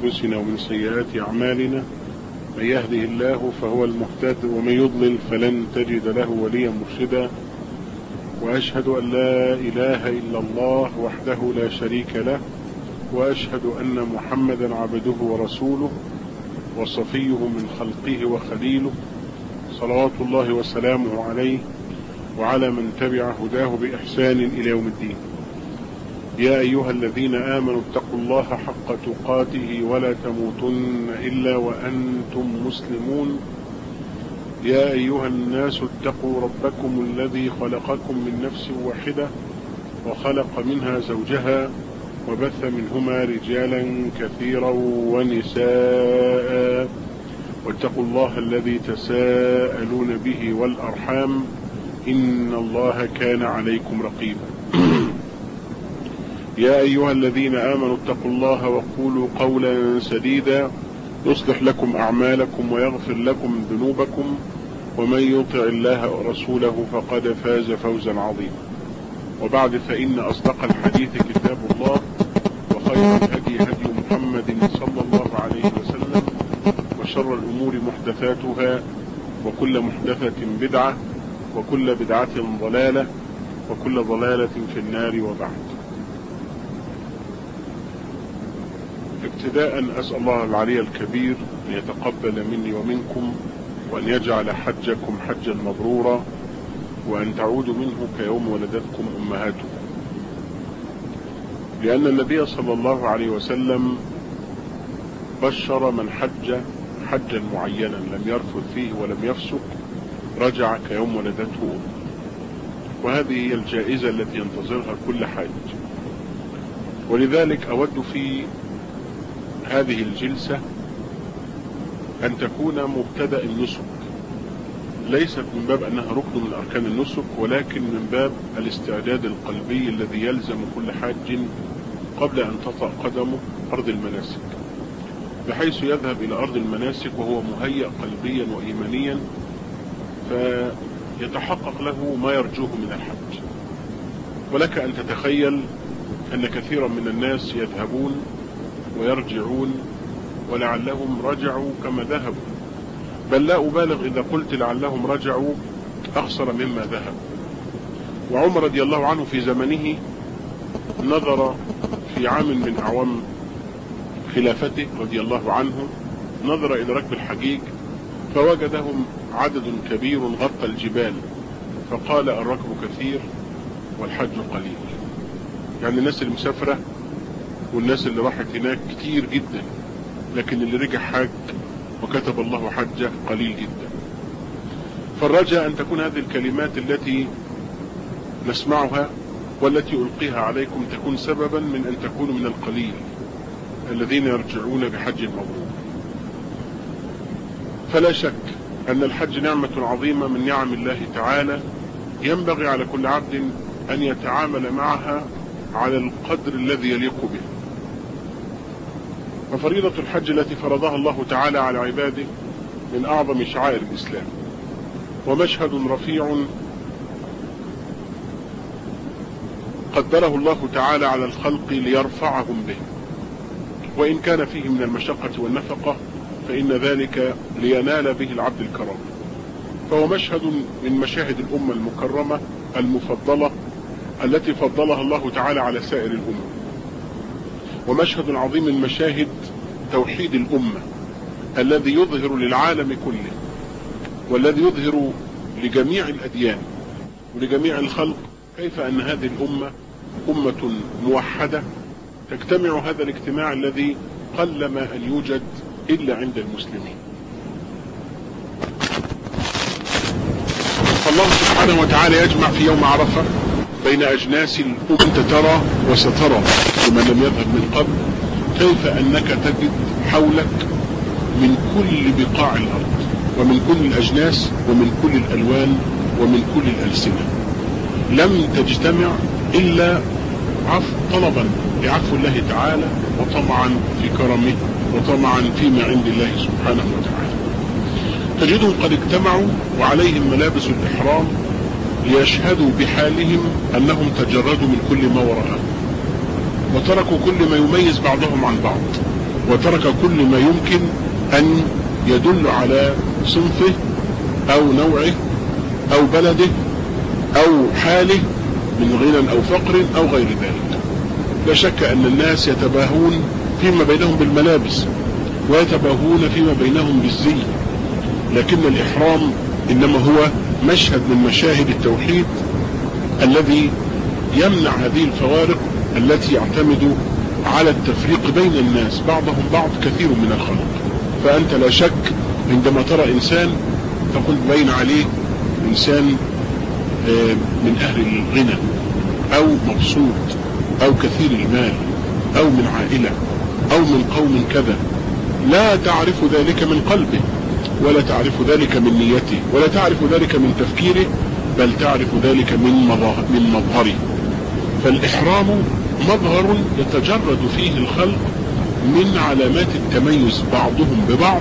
أنفسنا ومن سيئات أعمالنا من يهده الله فهو المهتد ومن يضلل فلن تجد له وليا مرشدا وأشهد أن لا إله إلا الله وحده لا شريك له وأشهد أن محمدا عبده ورسوله وصفيه من خلقه وخليله صلوات الله وسلامه عليه وعلى من تبع هداه بإحسان إلى يوم الدين يا أيها الذين آمنوا اتقوا الله حق تقاته ولا تموتن إلا وأنتم مسلمون يا أيها الناس اتقوا ربكم الذي خلقكم من نفس واحدة وخلق منها زوجها وبث منهما رجالا كثيرا ونساء واتقوا الله الذي تساءلون به والأرحام إن الله كان عليكم رقيبا يا أيها الذين آمنوا اتقوا الله وقولوا قولا سديدا يصلح لكم أعمالكم ويغفر لكم ذنوبكم ومن يطع الله ورسوله فقد فاز فوزا عظيما وبعد فإن أصدق الحديث كتاب الله وخير الهدي هدي محمد صلى الله عليه وسلم وشر الأمور محدثاتها وكل محدثة بدعة وكل بدعة ضلالة وكل ضلالة في النار وبعد ابتداء أسأل الله العلي الكبير أن يتقبل مني ومنكم وأن يجعل حجكم حجا مبرورا وأن تعودوا منه كيوم ولدتكم أمهاتكم لأن النبي صلى الله عليه وسلم بشر من حج حجا معينا لم يرفض فيه ولم يفسق رجع كيوم ولدته أمه وهذه هي الجائزة التي ينتظرها كل حاج ولذلك أود في هذه الجلسة أن تكون مبتدأ النسك ليست من باب أنها ركن من أركان النسك ولكن من باب الاستعداد القلبي الذي يلزم كل حاج قبل أن تطأ قدمه أرض المناسك بحيث يذهب إلى أرض المناسك وهو مهيأ قلبيا وإيمانيا فيتحقق له ما يرجوه من الحج ولك أن تتخيل أن كثيرا من الناس يذهبون ويرجعون ولعلهم رجعوا كما ذهبوا بل لا أبالغ إذا قلت لعلهم رجعوا أخسر مما ذهبوا وعمر رضي الله عنه في زمنه نظر في عام من أعوام خلافته رضي الله عنه نظر إلى ركب الحجيج فوجدهم عدد كبير غطى الجبال فقال الركب كثير والحج قليل يعني الناس المسافرة والناس اللي راحت هناك كتير جدا لكن اللي رجع حاج وكتب الله حجه قليل جدا فالرجاء أن تكون هذه الكلمات التي نسمعها والتي ألقيها عليكم تكون سببا من أن تكونوا من القليل الذين يرجعون بحج مبرور فلا شك أن الحج نعمة عظيمة من نعم الله تعالى ينبغي على كل عبد أن يتعامل معها على القدر الذي يليق به ففريضة الحج التي فرضها الله تعالى على عباده من أعظم شعائر الإسلام ومشهد رفيع قدره الله تعالى على الخلق ليرفعهم به وإن كان فيه من المشقة والنفقة فإن ذلك لينال به العبد الكرم فهو مشهد من مشاهد الأمة المكرمة المفضلة التي فضلها الله تعالى على سائر الأمم ومشهد عظيم من مشاهد توحيد الأمة الذي يظهر للعالم كله والذي يظهر لجميع الأديان ولجميع الخلق كيف أن هذه الأمة أمة موحدة تجتمع هذا الاجتماع الذي قلما أن يوجد إلا عند المسلمين فالله سبحانه وتعالى يجمع في يوم عرفة بين أجناس الأمم أنت ترى وسترى لمن لم يذهب من قبل كيف أنك تجد حولك من كل بقاع الأرض ومن كل الأجناس ومن كل الألوان ومن كل الألسنة لم تجتمع إلا عفو طلبا لعفو الله تعالى وطمعا في كرمه وطمعا فيما عند الله سبحانه وتعالى تجدهم قد اجتمعوا وعليهم ملابس الإحرام ليشهدوا بحالهم أنهم تجردوا من كل ما وراءهم وتركوا كل ما يميز بعضهم عن بعض وترك كل ما يمكن أن يدل على صنفه أو نوعه أو بلده أو حاله من غنى أو فقر أو غير ذلك لا شك أن الناس يتباهون فيما بينهم بالملابس ويتباهون فيما بينهم بالزي لكن الإحرام إنما هو مشهد من مشاهد التوحيد الذي يمنع هذه الفوارق التي يعتمد على التفريق بين الناس بعضهم بعض كثير من الخلق فأنت لا شك عندما ترى إنسان تقول بين عليه إنسان من أهل الغنى أو مبسوط أو كثير المال أو من عائلة أو من قوم كذا لا تعرف ذلك من قلبه ولا تعرف ذلك من نيته ولا تعرف ذلك من تفكيره بل تعرف ذلك من من مظهره فالإحرام مظهر يتجرد فيه الخلق من علامات التميز بعضهم ببعض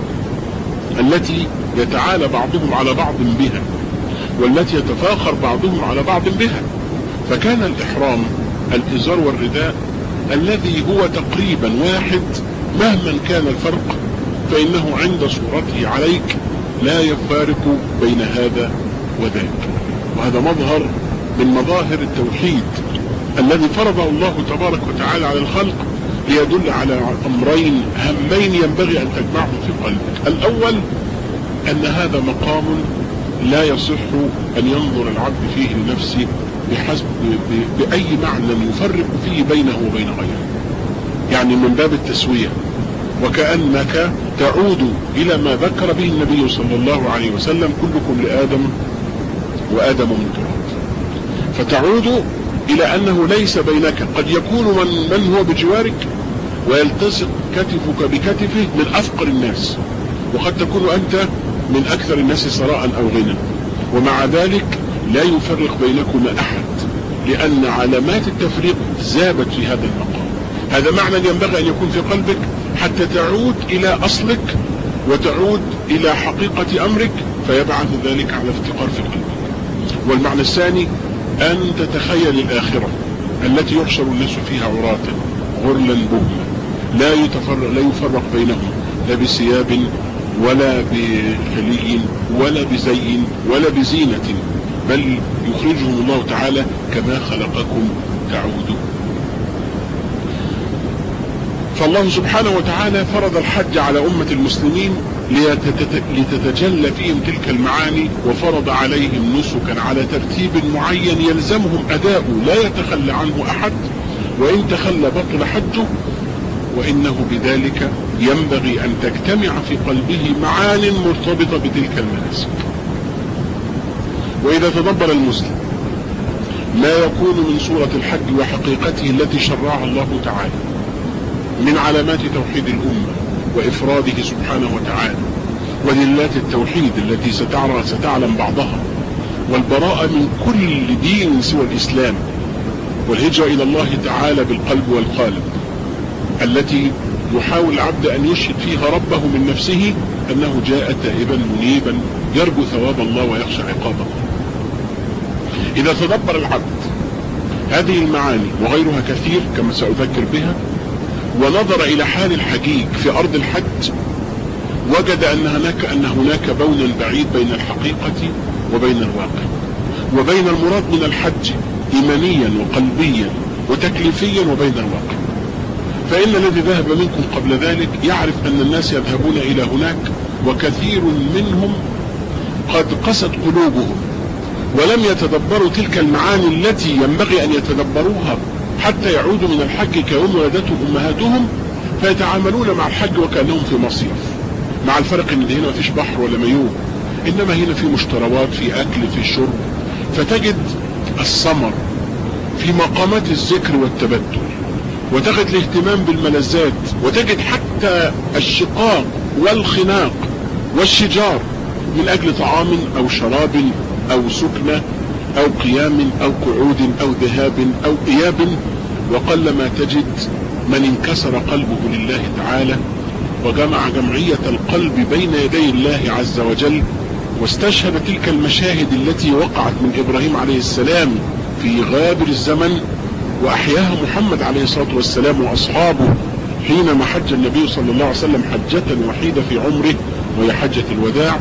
التي يتعالى بعضهم على بعض بها والتي يتفاخر بعضهم على بعض بها فكان الإحرام الإزار والرداء الذي هو تقريبا واحد مهما كان الفرق فإنه عند صورته عليك لا يفارق بين هذا وذاك وهذا مظهر من مظاهر التوحيد الذي فرضه الله تبارك وتعالى على الخلق ليدل على أمرين هامين ينبغي أن تجمعهم في قلبك الأول أن هذا مقام لا يصح أن ينظر العبد فيه لنفسه بحسب بأي معنى يفرق فيه بينه وبين غيره يعني من باب التسوية وكأنك تعود إلى ما ذكر به النبي صلى الله عليه وسلم كلكم لآدم وآدم من تراب فتعود إلى أنه ليس بينك قد يكون من, من هو بجوارك ويلتصق كتفك بكتفه من أفقر الناس وقد تكون أنت من أكثر الناس ثراء أو غنى ومع ذلك لا يفرق بينكما أحد لأن علامات التفريق زابت في هذا المقام هذا معنى ينبغي أن يكون في قلبك حتى تعود إلى أصلك وتعود إلى حقيقة أمرك فيبعث ذلك على افتقار في قلبك والمعنى الثاني أن تتخيل الآخرة التي يحشر الناس فيها عراة غرلا بهما لا يتفرق لا يفرق بينهم لا بثياب ولا بخلي ولا بزي ولا بزينة بل يخرجهم الله تعالى كما خلقكم تعودون فالله سبحانه وتعالى فرض الحج على أمة المسلمين لتتجلى فيهم تلك المعاني وفرض عليهم نسكا على ترتيب معين يلزمهم أداؤه لا يتخلى عنه أحد وإن تخلى بطل حجه وإنه بذلك ينبغي أن تجتمع في قلبه معان مرتبطة بتلك المناسك وإذا تدبر المسلم ما يكون من صورة الحج وحقيقته التي شرعها الله تعالى من علامات توحيد الأمة وإفراده سبحانه وتعالى ودلات التوحيد التي ستعلم بعضها والبراءة من كل دين سوى الإسلام والهجرة إلى الله تعالى بالقلب والقالب التي يحاول العبد أن يشهد فيها ربه من نفسه أنه جاء تائبا منيبا يرجو ثواب الله ويخشى عقابه إذا تدبر العبد هذه المعاني وغيرها كثير كما سأذكر بها ونظر إلى حال الحجيج في أرض الحج وجد أن هناك أن هناك بونا بعيد بين الحقيقة وبين الواقع وبين المراد من الحج إيمانيا وقلبيا وتكليفيا وبين الواقع فإن الذي ذهب منكم قبل ذلك يعرف أن الناس يذهبون إلى هناك وكثير منهم قد قست قلوبهم ولم يتدبروا تلك المعاني التي ينبغي أن يتدبروها حتى يعودوا من الحج كيوم ولدتهم أمهاتهم فيتعاملون مع الحج وكأنهم في مصيف مع الفرق ان هنا مفيش بحر ولا مايوه انما هنا في مشتروات في اكل في شرب فتجد الثمر في مقامات الذكر والتبتل وتجد الاهتمام بالملذات وتجد حتى الشقاق والخناق والشجار من اجل طعام او شراب او سكنة او قيام او قعود او ذهاب او اياب وقلما تجد من انكسر قلبه لله تعالى وجمع جمعية القلب بين يدي الله عز وجل واستشهد تلك المشاهد التي وقعت من ابراهيم عليه السلام في غابر الزمن واحياها محمد عليه الصلاة والسلام واصحابه حينما حج النبي صلى الله عليه وسلم حجة وحيدة في عمره وهي حجة الوداع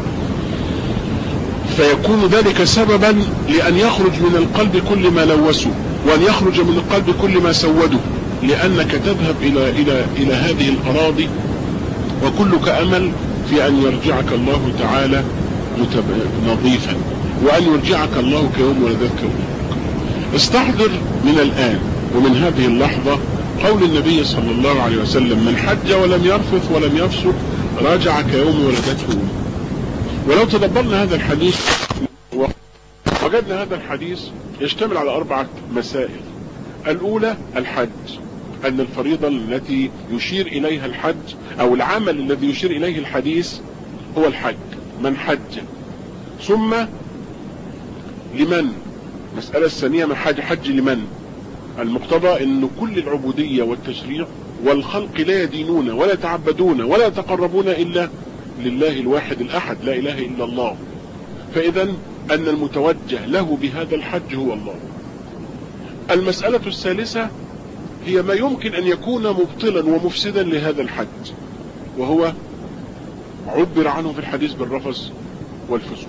فيكون ذلك سببا لأن يخرج من القلب كل ما لوثه وأن يخرج من القلب كل ما سوده لأنك تذهب إلى, إلى, إلى هذه الأراضي وكلك أمل في أن يرجعك الله تعالى نظيفا وأن يرجعك الله كيوم ولدتك أمك استحضر من الآن ومن هذه اللحظة قول النبي صلى الله عليه وسلم من حج ولم يرفث ولم يفسق راجع كيوم ولدته أمه ولو تدبرنا هذا الحديث وجدنا هذا الحديث يشتمل على أربعة مسائل الأولى الحج أن الفريضة التي يشير إليها الحج أو العمل الذي يشير إليه الحديث هو الحج من حج ثم لمن مسألة الثانية من حج حج لمن المقتضى أن كل العبودية والتشريع والخلق لا يدينون ولا يتعبدون ولا يتقربون إلا لله الواحد الأحد لا إله إلا الله فإذا أن المتوجه له بهذا الحج هو الله المسألة الثالثة هي ما يمكن أن يكون مبطلا ومفسدا لهذا الحج وهو عبر عنه في الحديث بالرفث والفسوق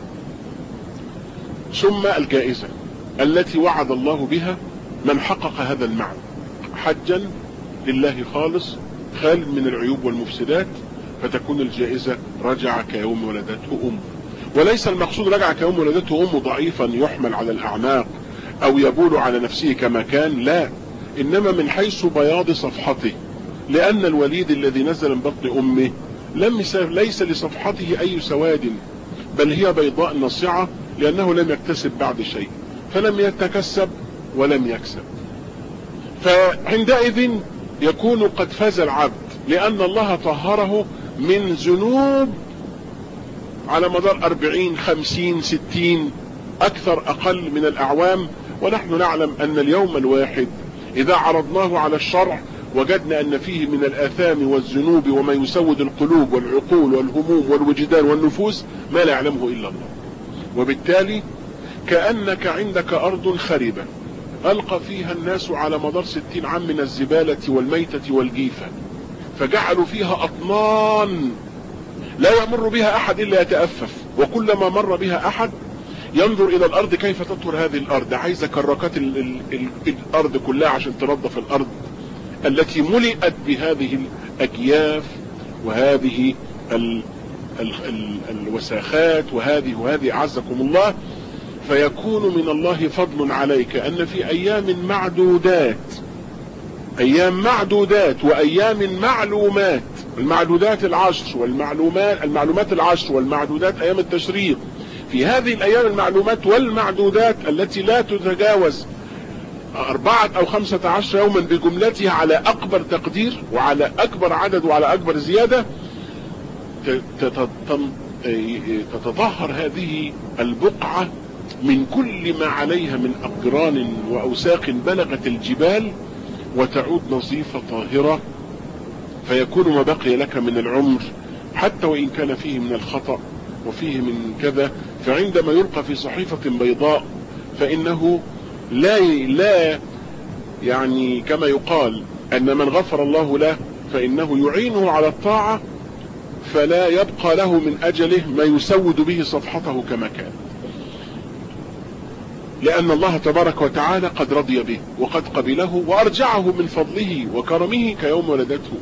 ثم الجائزة التي وعد الله بها من حقق هذا المعنى حجا لله خالص خال من العيوب والمفسدات فتكون الجائزة رجع كيوم ولدته أمه وليس المقصود رجع كيوم ولدته أمه ضعيفا يحمل على الأعناق أو يبول على نفسه كما كان لا إنما من حيث بياض صفحته لأن الوليد الذي نزل من بطن أمه لم ليس لصفحته أي سواد بل هي بيضاء نصعة لأنه لم يكتسب بعد شيء فلم يتكسب ولم يكسب فعندئذ يكون قد فاز العبد لأن الله طهره من ذنوب على مدار أربعين خمسين ستين أكثر أقل من الأعوام ونحن نعلم أن اليوم الواحد إذا عرضناه على الشرع وجدنا أن فيه من الآثام والذنوب وما يسود القلوب والعقول والهموم والوجدان والنفوس ما لا يعلمه إلا الله وبالتالي كأنك عندك أرض خربة ألقى فيها الناس على مدار ستين عام من الزبالة والميتة والجيفة فجعلوا فيها أطنان لا يمر بها أحد إلا يتأفف وكلما مر بها أحد ينظر إلى الأرض كيف تطهر هذه الأرض عايزة كراكات ال ال ال الأرض كلها عشان تنظف الأرض التي ملئت بهذه الأجياف وهذه ال ال ال الوساخات وهذه وهذه أعزكم الله فيكون من الله فضل عليك أن في أيام معدودات أيام معدودات وأيام معلومات المعدودات العشر والمعلومات المعلومات العشر والمعدودات أيام التشريق في هذه الأيام المعلومات والمعدودات التي لا تتجاوز أربعة أو خمسة عشر يوما بجملتها على أكبر تقدير وعلى أكبر عدد وعلى أكبر زيادة تتطهر هذه البقعة من كل ما عليها من أقران وأوساق بلغت الجبال وتعود نظيفة طاهرة فيكون ما بقي لك من العمر حتى وإن كان فيه من الخطأ وفيه من كذا فعندما يلقى في صحيفة بيضاء فإنه لا لا يعني كما يقال أن من غفر الله له فإنه يعينه على الطاعة فلا يبقى له من أجله ما يسود به صفحته كما كان لأن الله تبارك وتعالى قد رضي به وقد قبله وأرجعه من فضله وكرمه كيوم ولدته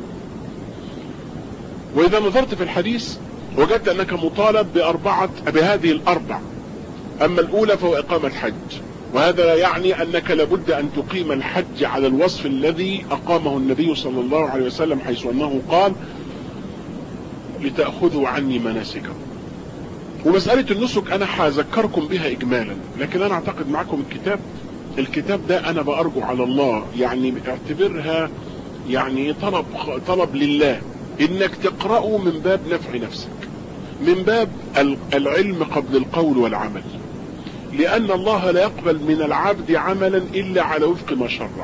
وإذا نظرت في الحديث وجدت أنك مطالب بأربعة بهذه الأربع أما الأولى فهو إقامة حج وهذا يعني أنك لابد أن تقيم الحج على الوصف الذي أقامه النبي صلى الله عليه وسلم حيث أنه قال لتأخذوا عني مناسككم ومسألة النسك أنا هذكركم بها إجمالا لكن أنا أعتقد معكم الكتاب الكتاب ده أنا بأرجو على الله يعني اعتبرها يعني طلب طلب لله إنك تقرأه من باب نفع نفسك من باب العلم قبل القول والعمل لأن الله لا يقبل من العبد عملا إلا على وفق ما شرع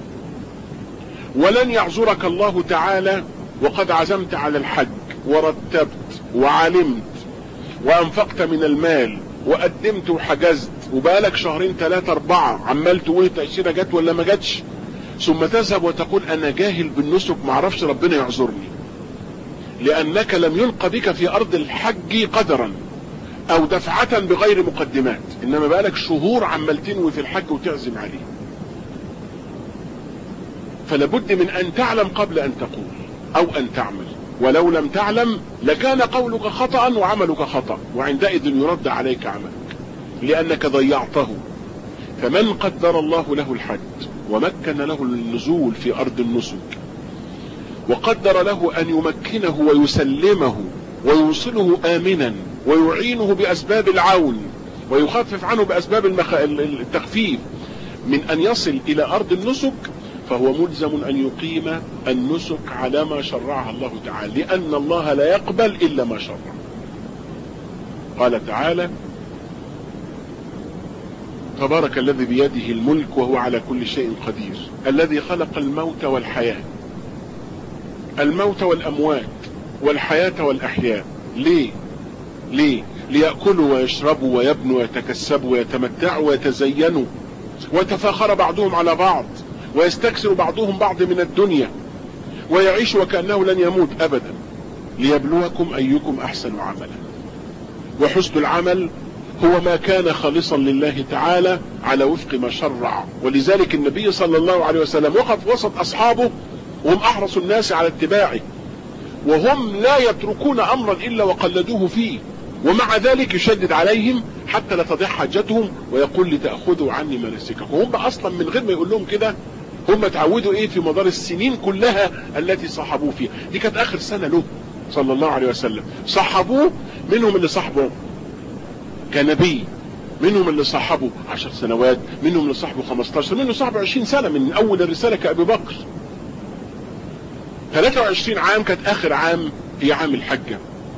ولن يعذرك الله تعالى وقد عزمت على الحج ورتبت وعلمت وأنفقت من المال وقدمت وحجزت وبقالك شهرين ثلاثة أربعة عمال تقول التأشيرة جت ولا ما جاتش ثم تذهب وتقول انا جاهل بالنسك معرفش ربنا يعذرني لانك لم يلقى بك في ارض الحج قدرا او دفعة بغير مقدمات انما بقالك شهور عمال تنوي في الحج وتعزم عليه فلابد من ان تعلم قبل ان تقول او ان تعمل ولو لم تعلم لكان قولك خطأ وعملك خطأ وعندئذ يرد عليك عملك لانك ضيعته فمن قدر الله له الحج ومكن له النزول في ارض النسك وقدر له ان يمكنه ويسلمه ويوصله امنا ويعينه باسباب العون ويخفف عنه باسباب المخ... التخفيف من ان يصل الى ارض النسك فهو ملزم ان يقيم النسك على ما شرعها الله تعالى لان الله لا يقبل الا ما شرع قال تعالى تبارك الذي بيده الملك وهو على كل شيء قدير الذي خلق الموت والحياة الموت والأموات والحياة والأحياء ليه ليه ليأكلوا ويشربوا ويبنوا ويتكسبوا ويتمتعوا ويتزينوا ويتفاخر بعضهم على بعض ويستكثر بعضهم بعض من الدنيا ويعيش وكأنه لن يموت أبدا ليبلوكم أيكم أحسن عملا وحسن العمل هو ما كان خالصا لله تعالى على وفق ما شرع ولذلك النبي صلى الله عليه وسلم وقف وسط أصحابه وهم أحرص الناس على اتباعه وهم لا يتركون أمرا إلا وقلدوه فيه ومع ذلك يشدد عليهم حتى لا تضيع حاجتهم ويقول لتأخذوا عني مناسككم وهم أصلا من غير ما يقول لهم كده هم اتعودوا ايه في مدار السنين كلها التي صحبوه فيها دي كانت اخر سنة له صلى الله عليه وسلم صحبوه منهم اللي صحبه كنبي منهم اللي صحبوا عشر سنوات منهم اللي صحبوا 15 منهم صحبوا 20 سنة من اول الرسالة كأبي بكر 23 عام كانت اخر عام هي عام الحجة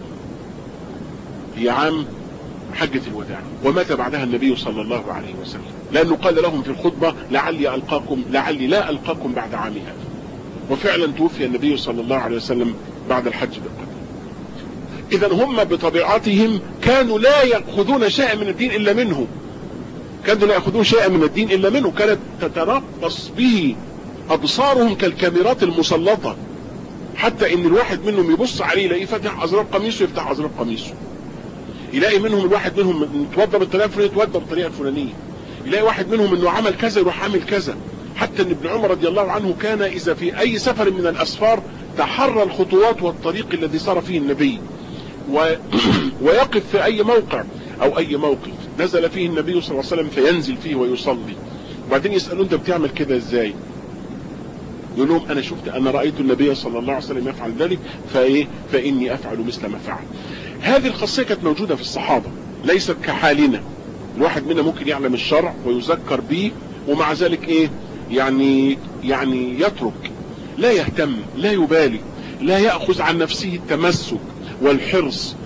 هي عام حجة الوداع ومات بعدها النبي صلى الله عليه وسلم لأنه قال لهم في الخطبة لعلي ألقاكم لعلي لا ألقاكم بعد عامي هذا وفعلا توفي النبي صلى الله عليه وسلم بعد الحج بالقدر إذا هم بطبيعتهم كانوا لا يأخذون شيئا من الدين إلا منه كانوا لا يأخذون شيئا من الدين إلا منه كانت تتربص به أبصارهم كالكاميرات المسلطة حتى إن الواحد منهم يبص عليه يلاقيه فاتح أزرار قميصه يفتح أزرار قميصه يلاقي منهم الواحد منهم يتوضى بالطريقه الفلانيه يتوضى بالطريقه الفلانيه يلاقي واحد منهم انه عمل كذا يروح عامل كذا حتى ان ابن عمر رضي الله عنه كان اذا في اي سفر من الاسفار تحرى الخطوات والطريق الذي صار فيه النبي و... ويقف في اي موقع او اي موقف نزل فيه النبي صلى الله عليه وسلم فينزل فيه ويصلي وبعدين يسالون انت بتعمل كده ازاي يقول لهم انا شفت انا رايت النبي صلى الله عليه وسلم يفعل ذلك فايه فاني افعل مثل ما فعل هذه الخاصية كانت موجودة في الصحابة ليست كحالنا الواحد منا ممكن يعلم الشرع ويذكر به ومع ذلك ايه يعني يعني يترك لا يهتم لا يبالي لا يأخذ عن نفسه التمسك والحرص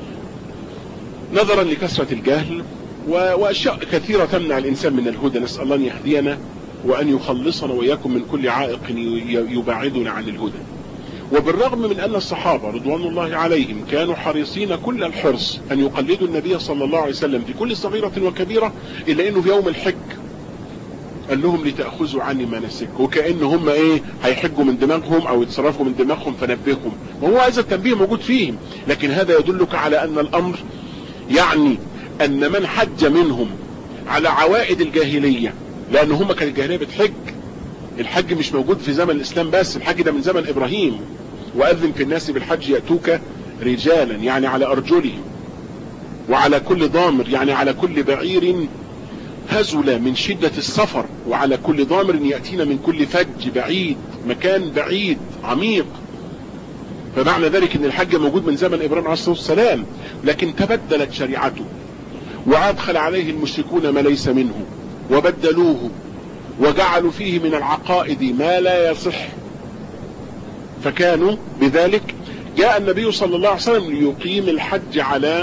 نظرا لكثرة الجهل واشياء كثيرة تمنع الانسان من الهدى نسأل الله ان يهدينا وان يخلصنا واياكم من كل عائق يبعدنا عن الهدى وبالرغم من أن الصحابة رضوان الله عليهم كانوا حريصين كل الحرص أن يقلدوا النبي صلى الله عليه وسلم في كل صغيرة وكبيرة إلا أنه في يوم الحج قال لهم لتأخذوا عني مناسك وكأن هم إيه هيحجوا من دماغهم أو يتصرفوا من دماغهم فنبههم وهو هذا التنبيه موجود فيهم لكن هذا يدلك على أن الأمر يعني أن من حج منهم على عوائد الجاهلية لأن هم كانت الجاهلية بتحج الحج مش موجود في زمن الإسلام بس الحج ده من زمن إبراهيم وأذن في الناس بالحج يأتوك رجالا يعني على أرجلهم وعلى كل ضامر يعني على كل بعير هزل من شدة السفر وعلى كل ضامر يأتينا من كل فج بعيد مكان بعيد عميق فمعنى ذلك ان الحج موجود من زمن ابراهيم عليه الصلاه والسلام لكن تبدلت شريعته وادخل عليه المشركون ما ليس منه وبدلوه وجعلوا فيه من العقائد ما لا يصح فكانوا بذلك جاء النبي صلى الله عليه وسلم ليقيم الحج على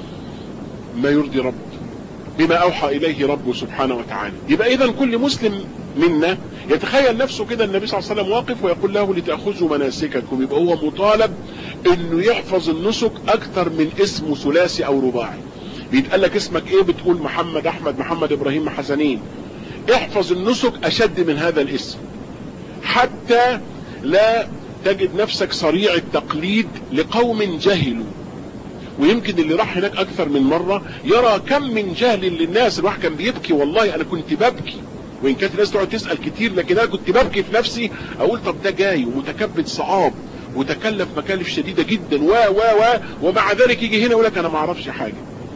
ما يرضي رب بما اوحى اليه ربه سبحانه وتعالى يبقى اذا كل مسلم منا يتخيل نفسه كده النبي صلى الله عليه وسلم واقف ويقول له لتأخذوا مناسككم يبقى هو مطالب انه يحفظ النسك اكثر من اسم ثلاثي او رباعي بيتقال لك اسمك ايه بتقول محمد احمد محمد ابراهيم حسنين احفظ النسك اشد من هذا الاسم حتى لا تجد نفسك صريع التقليد لقوم جهلوا ويمكن اللي راح هناك اكثر من مرة يرى كم من جهل للناس الواحد كان بيبكي والله انا كنت ببكي وان كانت الناس تقعد تسأل كتير لكن انا كنت ببكي في نفسي اقول طب ده جاي ومتكبد صعاب وتكلف مكالف شديدة جدا و و و ومع ذلك يجي هنا يقول لك انا ما اعرفش حاجة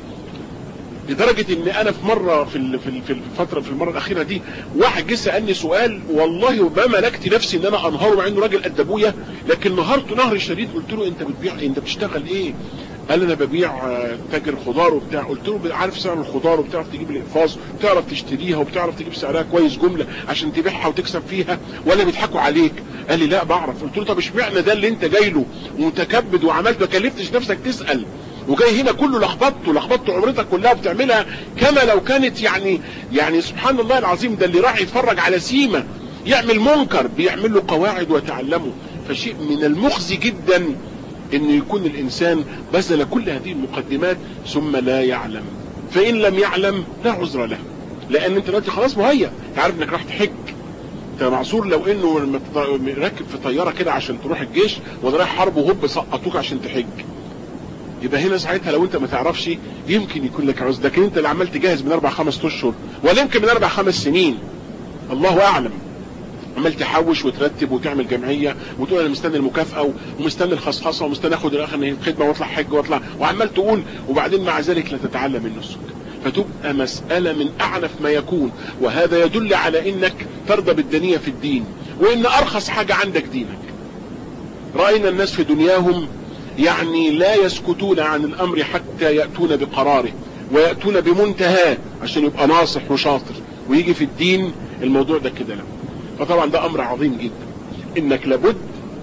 لدرجة ان انا في مرة في ال- في ال- في الفترة في المرة الاخيرة دي واحد جه سألني سؤال والله ما ملكت نفسي ان انا انهاره مع انه راجل قد ابويا لكن نهرته نهر شديد قلت له انت بتبيع انت بتشتغل ايه قال انا ببيع آه، تاجر خضار وبتاع قلت له عارف سعر الخضار وبتعرف تجيب الاقفاص وبتعرف تشتريها وبتعرف تجيب سعرها كويس جملة عشان تبيعها وتكسب فيها ولا بيضحكوا عليك قال لي لا بعرف قلت له طب اشمعنى ده اللي انت جاي له ومتكبد وعملت ما كلفتش نفسك تسأل وجاي هنا كله لخبطته لخبطته عمرتك كلها بتعملها كما لو كانت يعني يعني سبحان الله العظيم ده اللي راح يتفرج على سيمة يعمل منكر بيعمل له قواعد وتعلمه فشيء من المخزي جدا ان يكون الانسان بذل كل هذه المقدمات ثم لا يعلم فان لم يعلم لا عذر له لان انت دلوقتي خلاص مهيأ انت عارف انك راح تحج انت معصور لو انه لما تط- راكب في طياره كده عشان تروح الجيش ولا رايح حرب وهوب سقطوك عشان تحج يبقى هنا ساعتها لو انت ما تعرفش يمكن يكون لك عذر لكن انت اللي عمال تجهز من اربع خمس اشهر ولا يمكن من اربع خمس سنين الله اعلم عمال تحوش وترتب وتعمل جمعيه وتقول انا مستني المكافاه ومستني الخصخصه ومستني اخد الاخر الخدمه واطلع حج واطلع وعمال تقول وبعدين مع ذلك لا تتعلم النسك فتبقى مسألة من أعنف ما يكون وهذا يدل على أنك ترضى بالدنية في الدين وأن أرخص حاجة عندك دينك رأينا الناس في دنياهم يعني لا يسكتون عن الأمر حتى يأتون بقراره ويأتون بمنتهاه عشان يبقى ناصح وشاطر ويجي في الدين الموضوع ده كده لا فطبعا ده أمر عظيم جدا إنك لابد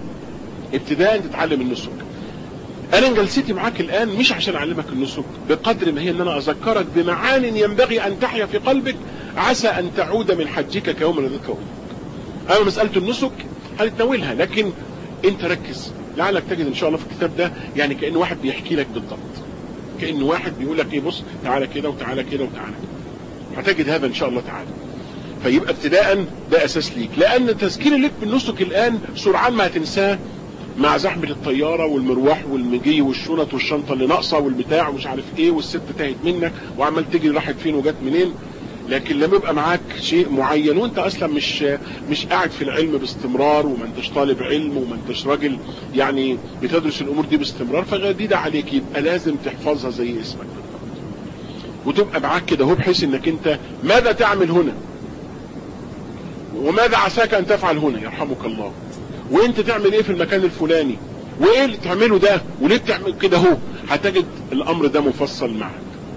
ابتداء تتعلم النسك انا جلستي معاك الان مش عشان اعلمك النسك بقدر ما هي ان انا اذكرك بمعان ينبغي ان تحيا في قلبك عسى ان تعود من حجك كيوم ولدتك امك اما مسألة النسك هنتناولها لكن انت ركز لعلك تجد ان شاء الله في الكتاب ده يعني كأن واحد بيحكي لك بالضبط كأن واحد بيقول لك ايه بص تعالى كده وتعالى كده وتعالى كده هتجد هذا ان شاء الله تعالى فيبقى ابتداء ده اساس ليك لان تذكير لك بالنسك الان سرعان ما هتنساه مع زحمة الطيارة والمروح والمجي والشنط والشنطة اللي ناقصة والبتاع ومش عارف ايه والست تاهت منك وعمال تجري راحت فين وجت منين لكن لما يبقى معاك شيء معين وانت اصلا مش مش قاعد في العلم باستمرار وما انتش طالب علم وما انتش راجل يعني بتدرس الامور دي باستمرار فجديدة عليك يبقى لازم تحفظها زي اسمك وتبقى معاك كده هو بحيث انك انت ماذا تعمل هنا وماذا عساك ان تفعل هنا يرحمك الله وانت تعمل ايه في المكان الفلاني وايه اللي تعمله ده وليه بتعمل كده اهو هتجد الامر ده مفصل معك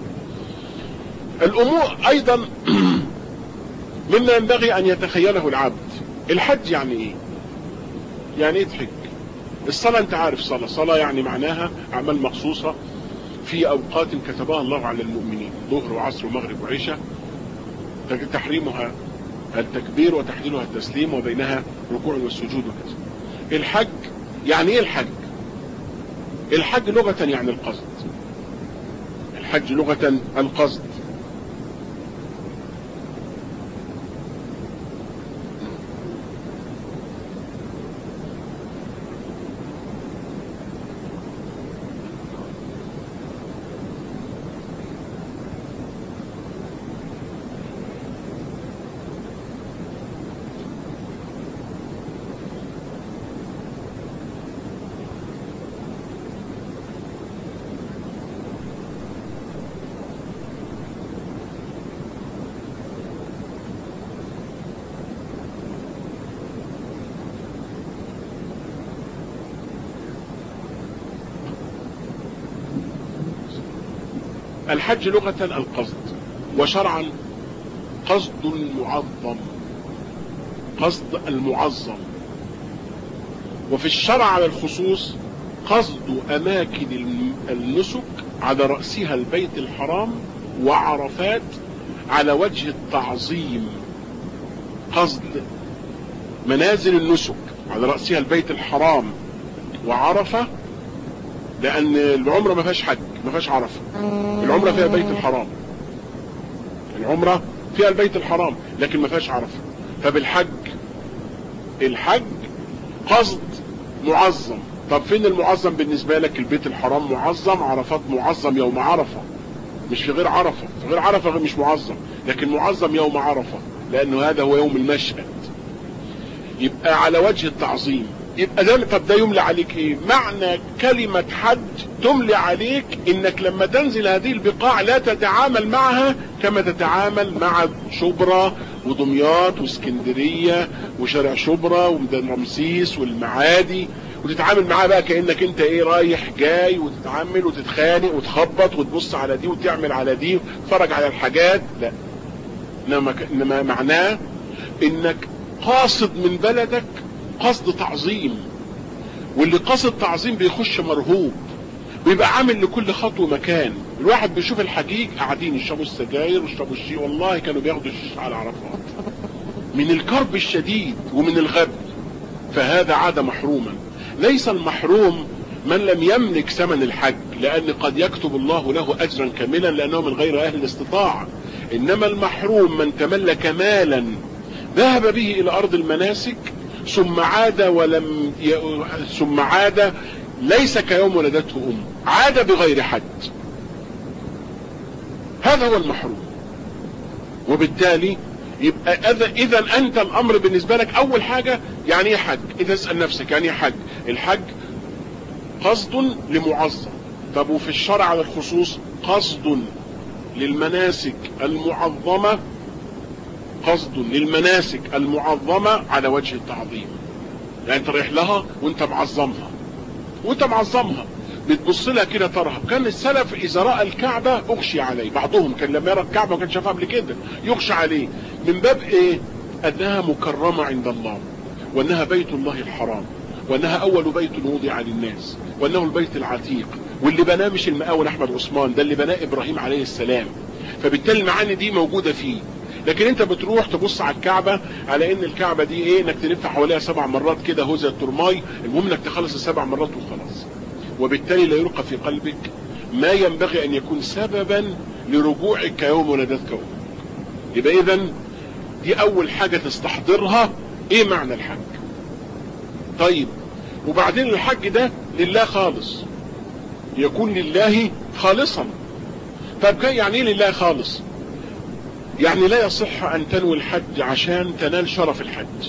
الامور ايضا مما ينبغي ان يتخيله العبد الحج يعني ايه يعني ايه تحج الصلاة انت عارف صلاة صلاة يعني معناها اعمال مخصوصة في اوقات كتبها الله على المؤمنين ظهر وعصر ومغرب وعشاء تحريمها التكبير وتحليلها التسليم وبينها ركوع والسجود وكذا الحج يعني ايه الحج الحج لغة يعني القصد الحج لغة القصد الحج لغة القصد وشرعا قصد المعظم قصد المعظم وفي الشرع على الخصوص قصد أماكن النسك على رأسها البيت الحرام وعرفات على وجه التعظيم قصد منازل النسك على رأسها البيت الحرام وعرفة لأن العمرة ما فيهاش حج ما فيهاش عرفة العمرة فيها البيت الحرام العمرة فيها البيت الحرام لكن ما فيهاش عرفة فبالحج الحج قصد معظم طب فين المعظم بالنسبة لك البيت الحرام معظم عرفات معظم يوم عرفة مش في غير عرفة في غير عرفة مش معظم لكن معظم يوم عرفة لانه هذا هو يوم المشهد يبقى على وجه التعظيم يبقى ده طب ده يملى عليك ايه معنى كلمة حج تملي عليك انك لما تنزل هذه البقاع لا تتعامل معها كما تتعامل مع شبرا ودمياط واسكندرية وشارع شبرا وميدان رمسيس والمعادي وتتعامل معاه بقى كانك انت ايه رايح جاي وتتعامل وتتخانق وتخبط وتبص على دي وتعمل على دي وتتفرج على الحاجات لا انما انما معناه انك قاصد من بلدك قصد تعظيم واللي قصد تعظيم بيخش مرهوب بيبقى عامل لكل خطوة مكان الواحد بيشوف الحجيج قاعدين يشربوا السجاير ويشربوا الشيء والله كانوا بياخدوا الشيش على عرفات من الكرب الشديد ومن الغب فهذا عاد محروما ليس المحروم من لم يملك ثمن الحج لأن قد يكتب الله له أجرا كاملا لأنه من غير أهل الاستطاعة إنما المحروم من تملك مالا ذهب به إلى أرض المناسك ثم عاد ولم ي... ثم عاد ليس كيوم ولدته أم عاد بغير حج هذا هو المحروم وبالتالي يبقى اذا انت الامر بالنسبة لك اول حاجة يعني ايه حج اذا اسأل نفسك يعني ايه حج الحج قصد لمعظم طب وفي الشرع على الخصوص قصد للمناسك المعظمة قصد للمناسك المعظمة على وجه التعظيم يعني انت رايح لها وانت معظمها وانت معظمها بتبص لها كده ترهب كان السلف اذا راى الكعبه اغشي عليه بعضهم كان لما يرى الكعبه وكان شافها قبل كده يغشى عليه من باب ايه انها مكرمه عند الله وانها بيت الله الحرام وانها اول بيت وضع للناس وانه البيت العتيق واللي بناه مش المقاول احمد عثمان ده اللي بناه ابراهيم عليه السلام فبالتالي المعاني دي موجوده فيه لكن انت بتروح تبص على الكعبة على ان الكعبة دي ايه انك تلف حواليها سبع مرات كده هو زي الترماي المهم انك تخلص السبع مرات وخلاص وبالتالي لا يلقى في قلبك ما ينبغي ان يكون سببا لرجوعك يوم ولدتك امك يبقى اذا دي اول حاجة تستحضرها ايه معنى الحج طيب وبعدين الحج ده لله خالص يكون لله خالصا طب يعني ايه لله خالص يعني لا يصح ان تنوي الحج عشان تنال شرف الحج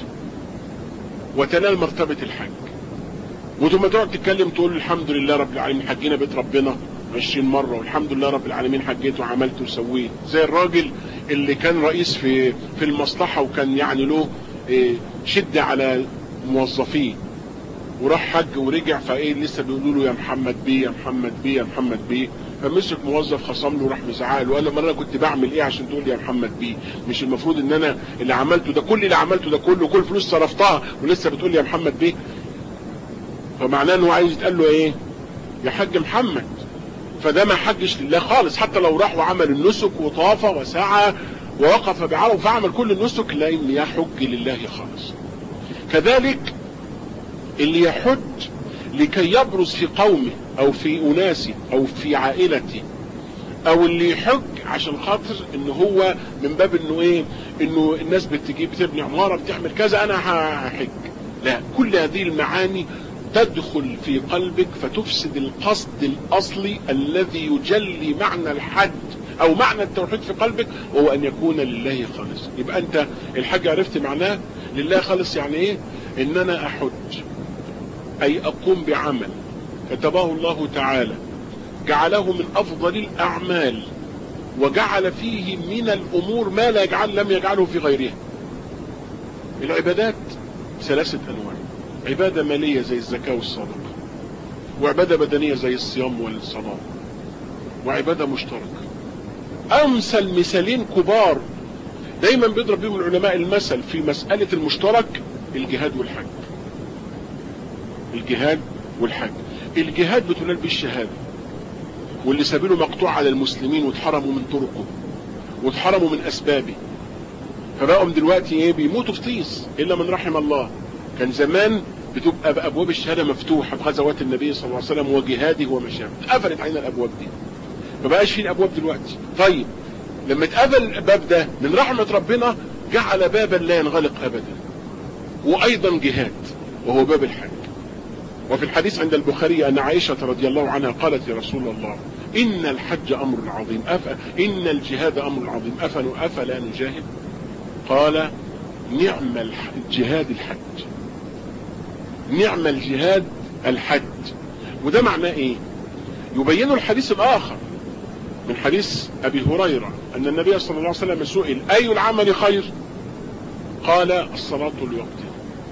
وتنال مرتبة الحج وثم تقعد تتكلم تقول الحمد لله رب العالمين حجينا بيت ربنا 20 مرة والحمد لله رب العالمين حجيت وعملت وسويت زي الراجل اللي كان رئيس في في المصلحة وكان يعني له شدة على موظفيه وراح حج ورجع فايه لسه بيقولوا له يا محمد بيه يا محمد بيه يا محمد بيه فمسك موظف خصم له وراح مزعق له وقال له انا كنت بعمل ايه عشان تقول لي يا محمد بيه مش المفروض ان انا اللي عملته ده كل اللي عملته ده كله كل فلوس صرفتها ولسه بتقول لي يا محمد بيه فمعناه انه عايز يتقال له ايه يا حاج محمد فده ما حجش لله خالص حتى لو راح وعمل النسك وطاف وسعى ووقف بعرف فعمل كل النسك لا يحج لله خالص كذلك اللي يحج لكي يبرز في قومه او في اناسه او في عائلته او اللي يحج عشان خاطر ان هو من باب انه ايه انه الناس بتجيب بتبني عمارة بتعمل كذا انا هحج لا كل هذه المعاني تدخل في قلبك فتفسد القصد الاصلي الذي يجلي معنى الحج او معنى التوحيد في قلبك وهو ان يكون لله خالص يبقى انت الحج عرفت معناه لله خالص يعني ايه ان انا احج اي اقوم بعمل كتبه الله تعالى جعله من افضل الاعمال وجعل فيه من الامور ما لا يجعل لم يجعله في غيرها العبادات ثلاثة انواع عبادة مالية زي الزكاة والصدقة وعبادة بدنية زي الصيام والصلاة وعبادة مشتركة امثل مثالين كبار دايما بيضرب بهم العلماء المثل في مسألة المشترك الجهاد والحج الجهاد والحج الجهاد بتنال بالشهادة واللي سبيله مقطوع على المسلمين واتحرموا من طرقه واتحرموا من اسبابه فبقوا دلوقتي ايه بيموتوا في طيس الا من رحم الله كان زمان بتبقى بابواب الشهاده مفتوحه في غزوات النبي صلى الله عليه وسلم وجهاده ومشاه اتقفلت علينا الابواب دي ما بقاش في ابواب دلوقتي طيب لما اتقفل الباب ده من رحمه ربنا جعل بابا لا ينغلق ابدا وايضا جهاد وهو باب الحج وفي الحديث عند البخاري ان عائشة رضي الله عنها قالت يا رسول الله ان الحج امر عظيم أف... ان الجهاد امر عظيم أفن... افلا نجاهد قال نعم الجهاد الحج نعم الجهاد الحج وده معناه ايه يبين الحديث الاخر من حديث ابي هريرة ان النبي صلى الله عليه وسلم سئل اي العمل خير قال الصلاة لوقتها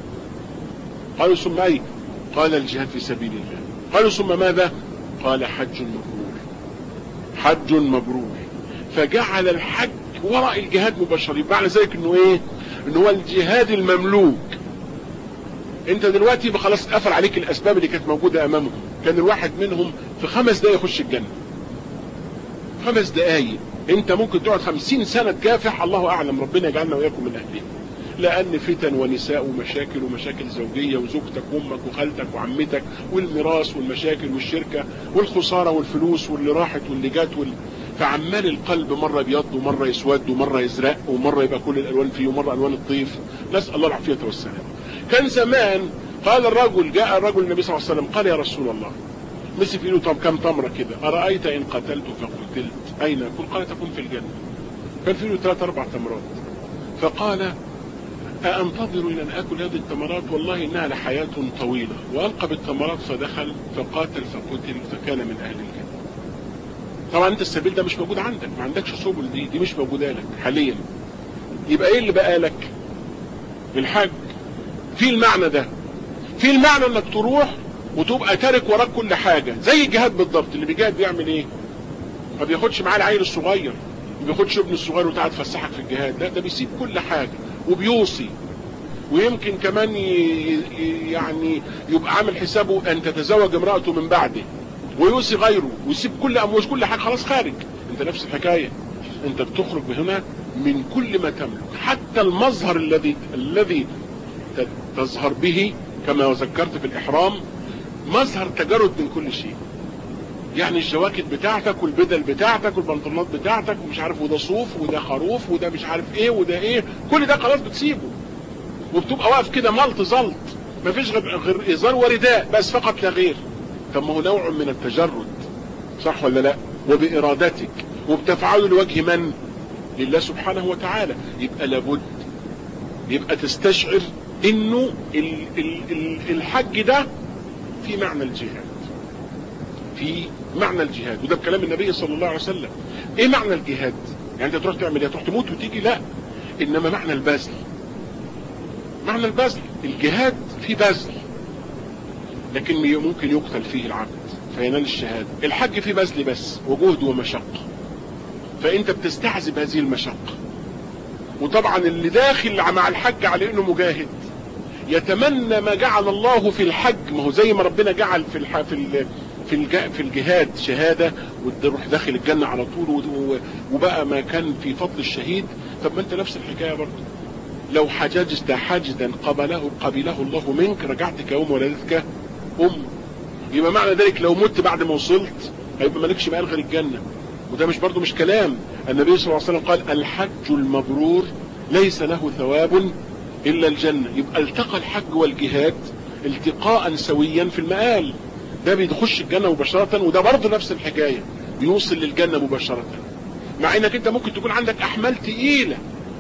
قالوا ثم اي قال الجهاد في سبيل الله قالوا ثم ماذا قال حج مبرور حج مبرور فجعل الحج وراء الجهاد مباشرة معنى ذلك انه ايه ان هو الجهاد المملوك انت دلوقتي خلاص قفل عليك الاسباب اللي كانت موجودة امامهم كان الواحد منهم في خمس دقايق يخش الجنة خمس دقايق انت ممكن تقعد خمسين سنة تكافح الله اعلم ربنا يجعلنا وياكم من اهله لان فتن ونساء ومشاكل ومشاكل زوجية وزوجتك وامك وخالتك وعمتك والميراث والمشاكل والشركة والخسارة والفلوس واللي راحت واللي جات وال... فعمال القلب مرة بيض ومرة يسود ومرة يزرق ومرة يبقى كل الالوان فيه ومرة الوان الطيف نسأل الله العافية والسلام كان زمان قال الرجل جاء الرجل النبي صلى الله عليه وسلم قال يا رسول الله مسك في ايده طب كم تمرة كده أرأيت إن قتلت فقتلت أين أكون قال تكون في الجنة كان في ايده ثلاث أربع تمرات فقال أأنتظر إلى أن آكل هذه التمرات والله إنها لحياة طويلة وألقى بالتمرات فدخل فقاتل فقتل فكان من أهل الجنة طبعا أنت السبيل ده مش موجود عندك ما عندكش سبل دي دي مش موجودة لك حاليا يبقى إيه اللي بقى لك الحج في المعنى ده في المعنى انك تروح وتبقى تارك وراك كل حاجة زي الجهاد بالضبط اللي بيجاهد بيعمل ايه ما بياخدش معاه العيل الصغير ما بياخدش ابن الصغير وتقعد تفسحك في الجهاد لا ده بيسيب كل حاجة وبيوصي ويمكن كمان ي... يعني يبقى عامل حسابه ان تتزوج امرأته من بعده ويوصي غيره ويسيب كل امواج كل حاجة خلاص خارج انت نفس الحكاية انت بتخرج هنا من كل ما تملك حتى المظهر الذي الذي تظهر به كما ذكرت في الإحرام مظهر تجرد من كل شيء يعني الجواكت بتاعتك والبدل بتاعتك والبنطلونات بتاعتك ومش عارف وده صوف وده خروف وده مش عارف ايه وده ايه كل ده خلاص بتسيبه وبتبقى واقف كده ملط زلط مفيش غير, غير ازار ورداء بس فقط لا غير طب ما هو نوع من التجرد صح ولا لا وبإرادتك وبتفعله لوجه من لله سبحانه وتعالى يبقى لابد يبقى تستشعر انه ال ال ال الحج ده في معنى الجهاد في معنى الجهاد وده بكلام النبي صلى الله عليه وسلم ايه معنى الجهاد يعني انت تروح تعمل ايه تروح تموت وتيجي لا انما معنى البذل معنى البذل الجهاد في بذل لكن ممكن يقتل فيه العبد فينال الشهادة الحج في بذل بس وجهد ومشقة فانت بتستعذب هذه المشقة وطبعا اللي داخل مع الحج على انه مجاهد يتمنى ما جعل الله في الحج ما هو زي ما ربنا جعل في الح... في ال... في الج... في الجهاد شهادة وتروح داخل الجنة على طول و... وبقى ما كان في فضل الشهيد طب ما انت نفس الحكاية برضه لو حججت حجدا قبله قبله الله منك رجعت كيوم ولدتك ام يبقى معنى ذلك لو مت بعد ما وصلت هيبقى مالكش بقى غير الجنة وده مش برضه مش كلام النبي صلى الله عليه وسلم قال الحج المبرور ليس له ثواب إلا الجنة يبقى التقى الحج والجهاد التقاء سويا في المآل ده بيخش الجنة مباشرة وده برضه نفس الحكاية بيوصل للجنة مباشرة مع انك انت ممكن تكون عندك احمال تقيلة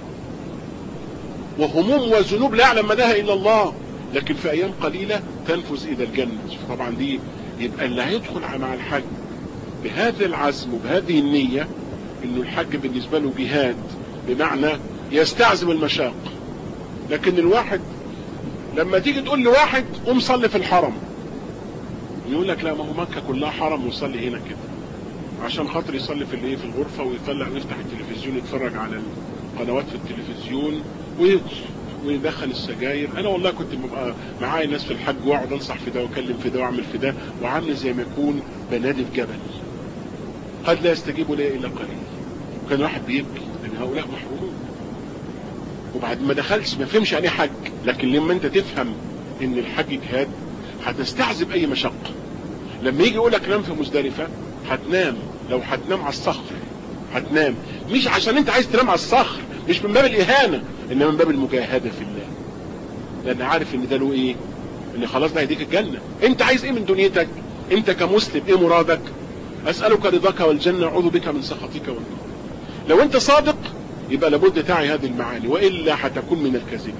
وهموم وذنوب لا يعلم مداها الا الله لكن في ايام قليلة تنفذ الى الجنة طبعا دي يبقى اللي هيدخل مع الحج بهذا العزم وبهذه النية انه الحج بالنسبة له جهاد بمعنى يستعزم المشاق لكن الواحد لما تيجي تقول لواحد قوم صلي في الحرم يقول لك لا ما هو مكة كلها حرم وصلي هنا كده عشان خاطر يصلي في الايه في الغرفة ويطلع ويفتح التلفزيون يتفرج على القنوات في التلفزيون ويدخل السجاير انا والله كنت ببقى معايا ناس في الحج واقعد انصح في ده واكلم في ده واعمل في ده وعامل زي ما يكون بنادي في جبل قد لا يستجيب لي الا قليل وكان واحد بيبكي لان هؤلاء محرومون وبعد ما دخلش ما فهمش يعني حج لكن لما انت تفهم ان الحج جهاد هتستعذب اي مشقة لما يجي يقول لك نام في مزدلفة هتنام لو هتنام على الصخر هتنام مش عشان انت عايز تنام على الصخر مش من باب الاهانة انما من باب المجاهدة في الله لان عارف ان ده له ايه ان خلاص ده هيديك الجنة انت عايز ايه من دنيتك انت كمسلم ايه مرادك اسألك رضاك والجنة اعوذ بك من سخطك والنار لو انت صادق يبقى لابد تعي هذه المعاني والا هتكون من الكاذبين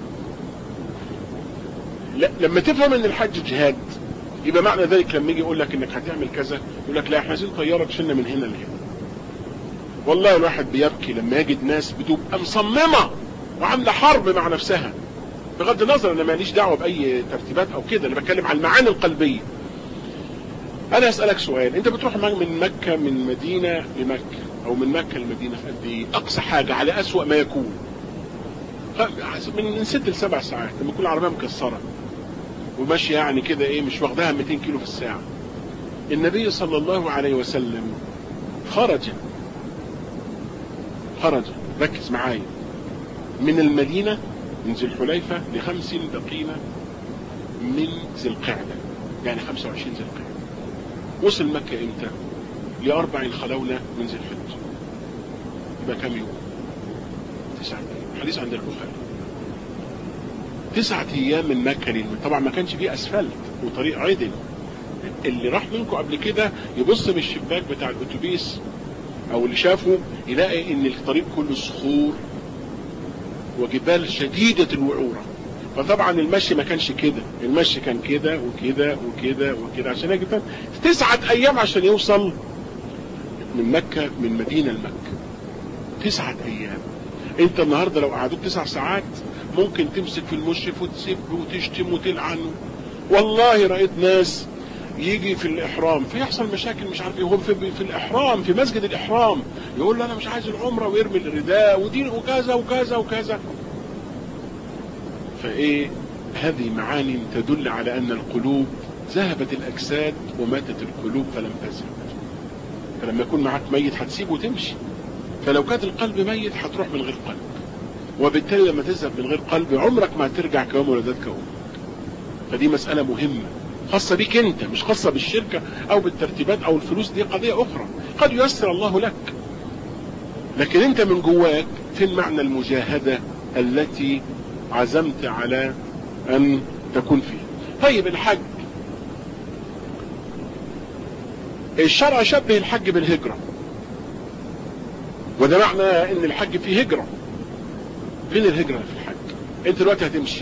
لا لما تفهم ان الحج جهاد يبقى معنى ذلك لما يجي يقول لك انك هتعمل كذا يقول لك لا احنا عايزين طياره تشيلنا من هنا لهنا والله الواحد بيبكي لما يجد ناس بتبقى مصممه وعامله حرب مع نفسها بغض النظر انا ماليش دعوه باي ترتيبات او كده انا بتكلم عن المعاني القلبيه انا اسالك سؤال انت بتروح من مكه من مدينه لمكه او من مكه لمدينه في قد ايه اقصى حاجه على اسوا ما يكون من ست لسبع ساعات لما تكون العربيه مكسره وماشي يعني كده ايه مش واخدها 200 كيلو في الساعه النبي صلى الله عليه وسلم خرج خرج ركز معايا من المدينه من ذي الحليفه لخمس بقين من ذي القعده يعني 25 ذي القعده وصل مكه امتى؟ لأربع خلونة من ذي الحج يبقى كم يوم؟ تسعة أيام حديث عند البخاري تسعة أيام من مكة للمدينة طبعا ما كانش فيه أسفلت وطريق عدل اللي راح منكم قبل كده يبص من الشباك بتاع الأتوبيس أو اللي شافه يلاقي إن الطريق كله صخور وجبال شديدة الوعورة فطبعا المشي ما كانش كده المشي كان كده وكده وكده وكده عشان يجب تسعة أيام عشان يوصل من مكة من مدينة لمكة تسعة أيام أنت النهاردة لو قعدوك تسع ساعات ممكن تمسك في المشرف وتسب وتشتم وتلعن والله رأيت ناس يجي في الإحرام في يحصل مشاكل مش عارف ايه هو في, في الإحرام في مسجد الإحرام يقول له أنا مش عايز العمرة ويرمي الرداء ودين وكذا وكذا وكذا فإيه هذه معاني تدل على أن القلوب ذهبت الأجساد وماتت القلوب فلم تذهب فلما يكون معاك ميت هتسيبه وتمشي فلو كان القلب ميت هتروح من غير قلب وبالتالي لما تذهب من غير قلب عمرك ما هترجع كيوم ولدتك امك فدي مسألة مهمة خاصة بيك انت مش خاصة بالشركة او بالترتيبات او الفلوس دي قضية اخرى قد ييسر الله لك لكن انت من جواك فين معنى المجاهدة التي عزمت على ان تكون فيها طيب الحج الشرع شبه الحج بالهجرة وده معنى ان الحج فيه هجرة فين الهجرة في الحج انت دلوقتي هتمشي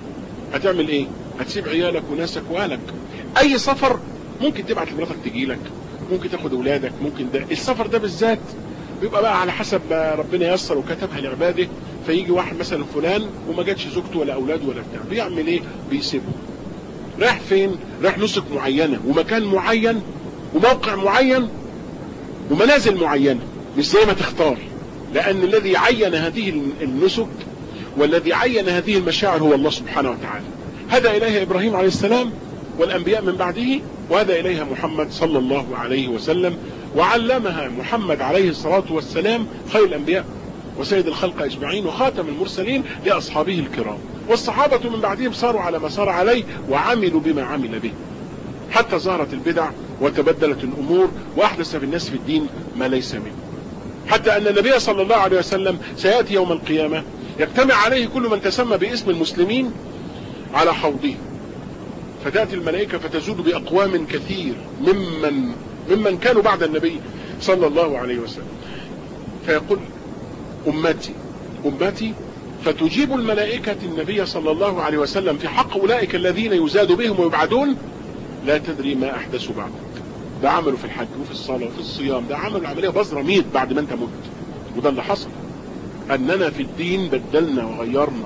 هتعمل ايه هتسيب عيالك وناسك واهلك اي سفر ممكن تبعت لمراتك تجي لك ممكن تاخد اولادك ممكن ده السفر ده بالذات بيبقى بقى على حسب ما ربنا يسر وكتبها لعباده فيجي واحد مثلا فلان وما جاتش زوجته ولا اولاده ولا بتاع بيعمل ايه بيسيبه راح فين راح نسك معينة ومكان معين وموقع معين ومنازل معينة مش زي ما تختار لأن الذي عين هذه النسك والذي عين هذه المشاعر هو الله سبحانه وتعالى هذا إليها إبراهيم عليه السلام والأنبياء من بعده وهذا إليها محمد صلى الله عليه وسلم وعلمها محمد عليه الصلاة والسلام خير الأنبياء وسيد الخلق أجمعين وخاتم المرسلين لأصحابه الكرام والصحابة من بعدهم صاروا على ما صار عليه وعملوا بما عمل به حتى ظهرت البدع وتبدلت الأمور وأحدث في الناس في الدين ما ليس منه حتى أن النبي صلى الله عليه وسلم سيأتي يوم القيامة يجتمع عليه كل من تسمى باسم المسلمين على حوضه فتأتي الملائكة فتزول بأقوام كثير ممن ممن كانوا بعد النبي صلى الله عليه وسلم فيقول أمتي أمتي فتجيب الملائكة النبي صلى الله عليه وسلم في حق أولئك الذين يزاد بهم ويبعدون لا تدري ما أحدثوا بعدك ده عملوا في الحج وفي الصلاة وفي الصيام ده عملوا عملية بزرة ميت بعد ما انت مت وده اللي حصل أننا في الدين بدلنا وغيرنا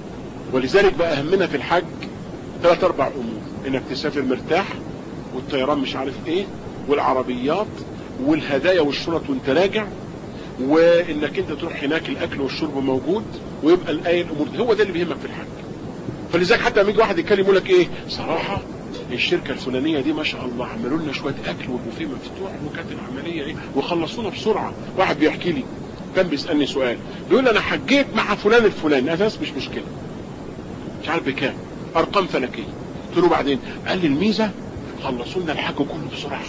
ولذلك بقى أهمنا في الحج ثلاث أربع أمور إنك تسافر مرتاح والطيران مش عارف إيه والعربيات والهدايا والشنط وانت راجع وانك انت تروح هناك الاكل والشرب موجود ويبقى الايه الامور دي هو ده اللي بيهمك في الحج فلذلك حتى لما يجي واحد يتكلم يقول لك ايه صراحه الشركه الفلانيه دي ما شاء الله عملوا لنا شويه اكل والبوفيه مفتوح وكانت العمليه ايه وخلصونا بسرعه واحد بيحكي لي كان بيسالني سؤال بيقول لي انا حجيت مع فلان الفلاني اساس مش مشكله مش عارف بكام ارقام فلكيه قلت له بعدين قال لي الميزه خلصوا لنا الحج كله بسرعه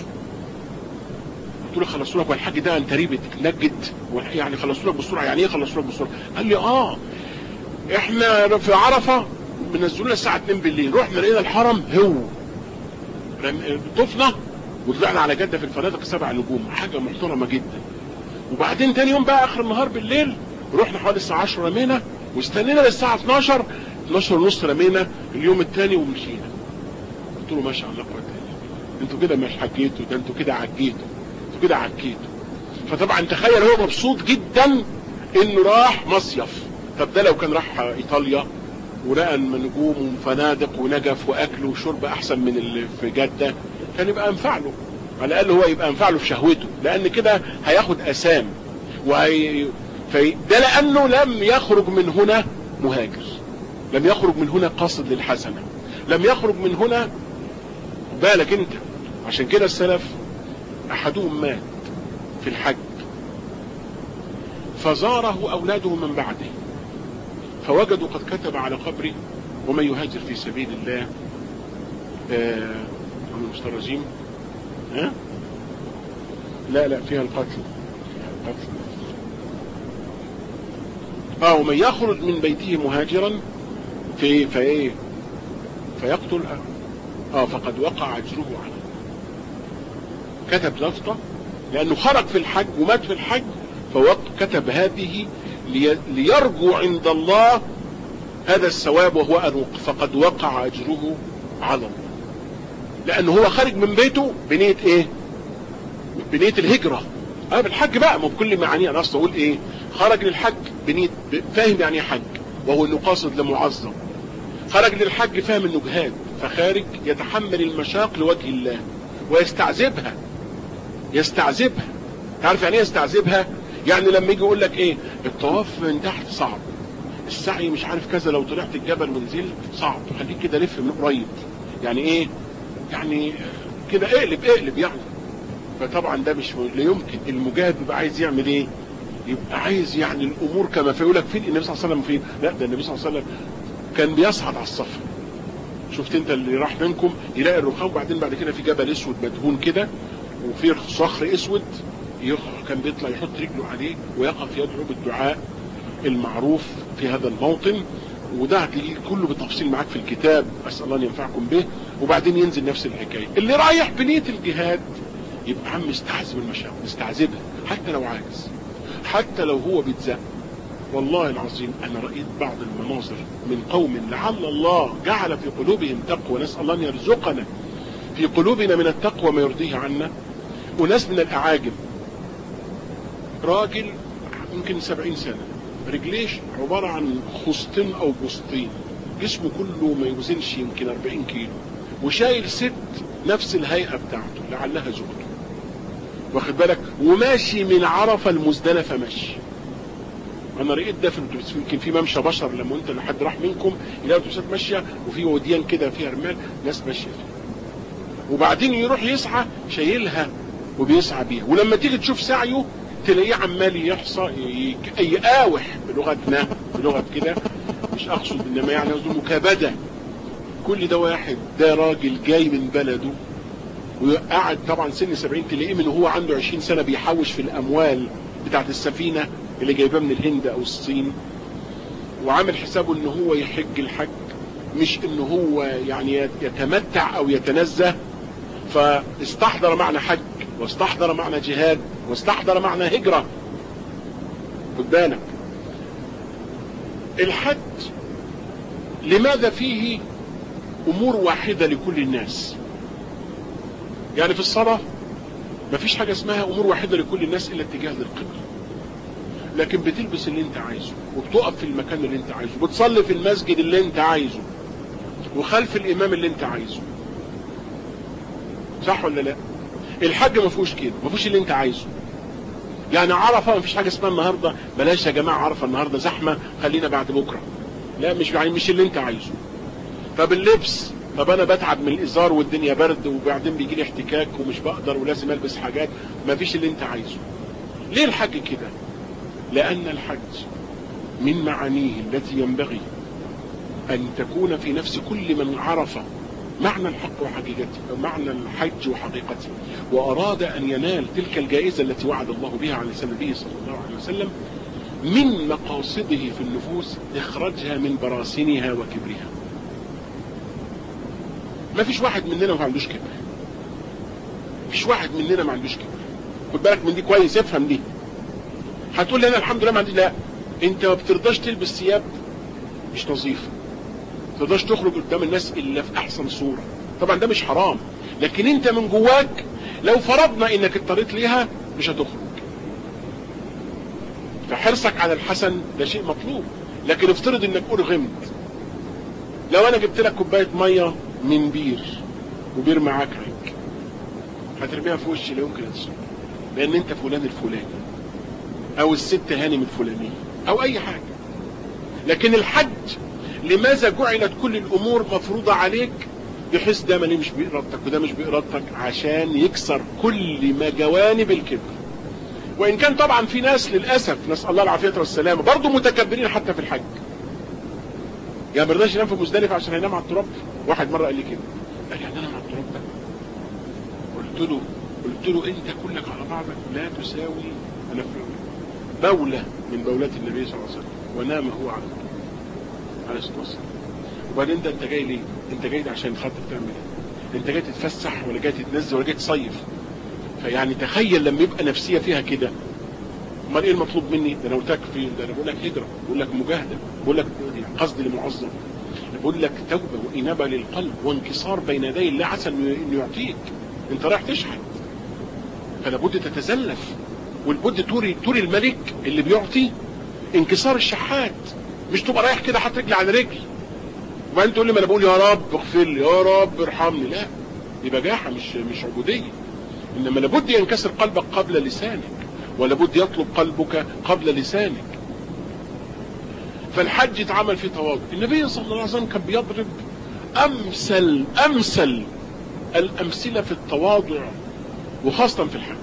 قلت له خلصوا لك والحاج ده انت ريبت نجد يعني خلصوا لك بسرعه يعني ايه خلصوا لك بسرعه قال لي اه احنا في عرفه منزلونا الساعة 2 بالليل رحنا لقينا الحرم هو رم- طفنا وطلعنا على جدة في الفنادق سبع نجوم حاجة محترمة جدا وبعدين تاني يوم بقى اخر النهار بالليل رحنا حوالي الساعة 10 رمينا واستنينا للساعة 12 12 ونص رمينا اليوم التاني ومشينا قلت له ما شاء الله قوة إلا بالله. انتوا كده مش حكيتوا ده انتوا كده عجيتوا انتوا كده عكيتوا فطبعا تخيل هو مبسوط جدا انه راح مصيف طب ده لو كان راح ايطاليا ولقى نجوم وفنادق ونجف واكل وشرب احسن من اللي في جده كان يبقى انفع له على الاقل هو يبقى انفع له في شهوته لان كده هياخد اسام وهي في ده لانه لم يخرج من هنا مهاجر لم يخرج من هنا قاصد للحسنه لم يخرج من هنا بالك انت عشان كده السلف احدهم مات في الحج فزاره اولاده من بعده فوجدوا قد كتب على قبره ومن يهاجر في سبيل الله آه عم المسترجيم ها لا لا فيها القتل القتل اه ومن يخرج من بيته مهاجرا في فايه فيقتل اه فقد وقع اجره عليه كتب لفظه لانه خرج في الحج ومات في الحج فكتب هذه لي- ليرجو عند الله هذا الثواب وهو أن فقد وقع أجره على الله لأنه هو خارج من بيته بنية إيه بنية الهجرة أنا بالحج بقى مو بكل معانيه أنا أصلا أقول إيه خرج للحج بنية فاهم يعني إيه حج وهو إنه قاصد لمعظم خرج للحج فاهم إنه جهاد فخارج يتحمل المشاق لوجه الله ويستعذبها يستعذبها تعرف يعني ايه يستعذبها يعني لما يجي يقول لك ايه الطواف من تحت صعب السعي مش عارف كذا لو طلعت الجبل ونزلت صعب خليك كده لف من قريب يعني ايه يعني كده اقلب اقلب يعني فطبعا ده مش لا يمكن المجاهد بيبقى عايز يعمل ايه يبقى عايز يعني الامور كما في يقول لك فين النبي صلى الله عليه وسلم فين لا ده النبي صلى الله عليه وسلم كان بيصعد على الصفا شفت انت اللي راح منكم يلاقي الرخام وبعدين بعد كده في جبل اسود مدهون كده وفي صخر اسود يخ- كان بيطلع يحط رجله عليه ويقف يدعو بالدعاء المعروف في هذا الموطن وده هتلاقيه كله بالتفصيل معاك في الكتاب اسال الله ان ينفعكم به وبعدين ينزل نفس الحكايه اللي رايح بنيه الجهاد يبقى عم يستعذب المشاق يستعذبها حتى لو عاجز حتى لو هو بيتزق والله العظيم انا رايت بعض المناظر من قوم لعل الله جعل في قلوبهم تقوى نسال الله ان يرزقنا في قلوبنا من التقوى ما يرضيه عنا وناس من الاعاجم راجل يمكن سبعين سنة رجليش عبارة عن خصتين او بسطين جسمه كله ما يوزنش يمكن 40 كيلو وشايل ست نفس الهيئة بتاعته لعلها زوجته واخد بالك وماشي من عرفة المزدلفة مشي انا رأيت ده في الاتوبيس يمكن في ممشى بشر لما انت لحد راح منكم يلاقي اتوبيسات ماشيه وفي وديان كده فيها رمال ناس ماشيه فيها وبعدين يروح يسعى شايلها وبيسعى بيها ولما تيجي تشوف سعيه تلاقيه عمال يحصى ي- يقاوح بلغتنا بلغه كده مش اقصد انما يعني قصده مكابده كل ده واحد ده راجل جاي من بلده وقعد طبعا سن 70 تلاقيه من هو عنده 20 سنه بيحوش في الاموال بتاعت السفينه اللي جايباه من الهند او الصين وعامل حسابه ان هو يحج الحج مش ان هو يعني يتمتع او يتنزه فاستحضر معنى حج واستحضر معنى جهاد واستحضر معنى هجرة خد بالك الحج لماذا فيه امور واحدة لكل الناس يعني في الصلاة مفيش حاجة اسمها امور واحدة لكل الناس الا اتجاه للقبلة لكن بتلبس اللي انت عايزه وبتقف في المكان اللي انت عايزه بتصلي في المسجد اللي انت عايزه وخلف الامام اللي انت عايزه صح ولا لا الحج ما فيهوش كده ما فيهوش اللي انت عايزه يعني عرفه ما فيش حاجه اسمها النهارده بلاش يا جماعه عرفه النهارده زحمه خلينا بعد بكره لا مش يعني مش اللي انت عايزه طب اللبس طب انا بتعب من الازار والدنيا برد وبعدين بيجي لي احتكاك ومش بقدر ولازم البس حاجات ما فيش اللي انت عايزه ليه الحج كده لان الحج من معانيه التي ينبغي ان تكون في نفس كل من عرف معنى الحق وحقيقته معنى الحج وحقيقته وأراد أن ينال تلك الجائزة التي وعد الله بها على لسان النبي صلى الله عليه وسلم من مقاصده في النفوس إخراجها من براسنها وكبرها ما فيش واحد مننا ما عندوش كبر فيش واحد مننا ما عندوش كبر خد بالك من دي كويس افهم دي هتقول لي انا الحمد لله ما عندي لا انت ما بترضاش تلبس ثياب مش نظيفه ما تقدرش تخرج قدام الناس الا في احسن صوره طبعا ده مش حرام لكن انت من جواك لو فرضنا انك اضطريت ليها مش هتخرج فحرصك على الحسن ده شيء مطلوب لكن افترض انك ارغمت لو انا جبت لك كوبايه ميه من بير وبير معاك عيك هترميها في وشي لا يمكن تشرب لان انت فلان الفلاني او الست هانم الفلانيه او اي حاجه لكن الحج لماذا جعلت كل الامور مفروضه عليك بحيث ده مالي مش بإرادتك وده مش بإرادتك عشان يكسر كل ما جوانب الكبر وإن كان طبعا في ناس للأسف نسأل الله العافية والسلامة برضه متكبرين حتى في الحج يعني ما رضاش ينام في مزدلفة عشان هينام على التراب واحد مرة قال لي كده قال لي يعني أنا على التراب ده قلت له قلت له أنت كلك على بعضك لا تساوي أنا في بولة من بولات النبي صلى الله عليه وسلم ونام هو على التراب عليه الصلاة والسلام وبعدين ده انت جاي ليه انت جاي عشان خاطر تعمل ايه انت جاي تتفسح ولا جاي تتنزل ولا جاي تصيف فيعني تخيل لما يبقى نفسيه فيها كده امال ايه المطلوب مني ده انا قلت لك في ده انا بقول لك هجره بقول لك مجاهده بقول لك قصد لمعظم بقول لك توبه وانابه للقلب وانكسار بين يدي الله عسى انه يعطيك انت رايح تشحت فلا بد تتزلف والبد توري توري الملك اللي بيعطي انكسار الشحات مش تبقى رايح كده حاطط رجل على رجل وبعدين تقول لي ما انا بقول يا رب اغفر لي يا رب ارحمني لا دي بجاحه مش مش عبوديه انما لابد ينكسر قلبك قبل لسانك ولابد يطلب قلبك قبل لسانك فالحج اتعمل في تواضع النبي صلى الله عليه وسلم كان بيضرب امثل امثل الامثله في التواضع وخاصه في الحج